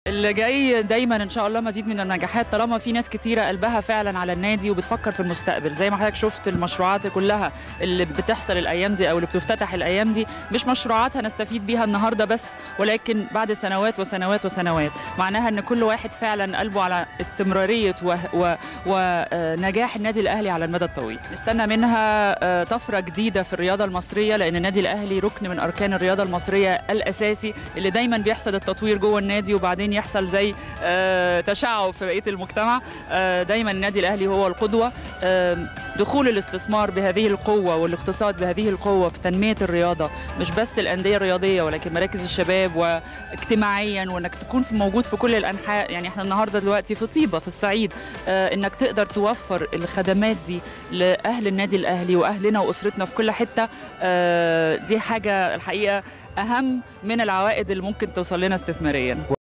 اللي جاي دايما ان شاء الله مزيد من النجاحات طالما في ناس كتيره قلبها فعلا على النادي وبتفكر في المستقبل زي ما حضرتك شفت المشروعات كلها اللي بتحصل الايام دي او اللي بتفتتح الايام دي مش مشروعات هنستفيد بيها النهارده بس ولكن بعد سنوات وسنوات وسنوات معناها ان كل واحد فعلا قلبه على استمراريه ونجاح النادي الاهلي على المدى الطويل نستنى منها آه، طفره جديده في الرياضه المصريه لان النادي الاهلي ركن من اركان الرياضه المصريه الاساسي اللي دايما بيحصل التطوير جوه النادي وبعدين يحصل زي آه، تشعب في بقيه المجتمع آه، دايما النادي الاهلي هو القدوه آم، دخول الاستثمار بهذه القوه والاقتصاد بهذه القوه في تنميه الرياضه مش بس الانديه الرياضيه ولكن مراكز الشباب واجتماعيا وانك تكون في موجود في كل الانحاء يعني احنا النهارده دلوقتي في طيبه في الصعيد آه، انك تقدر توفر الخدمات دي لاهل النادي الاهلي واهلنا واسرتنا في كل حته آه، دي حاجه الحقيقه اهم من العوائد اللي ممكن توصل لنا استثماريا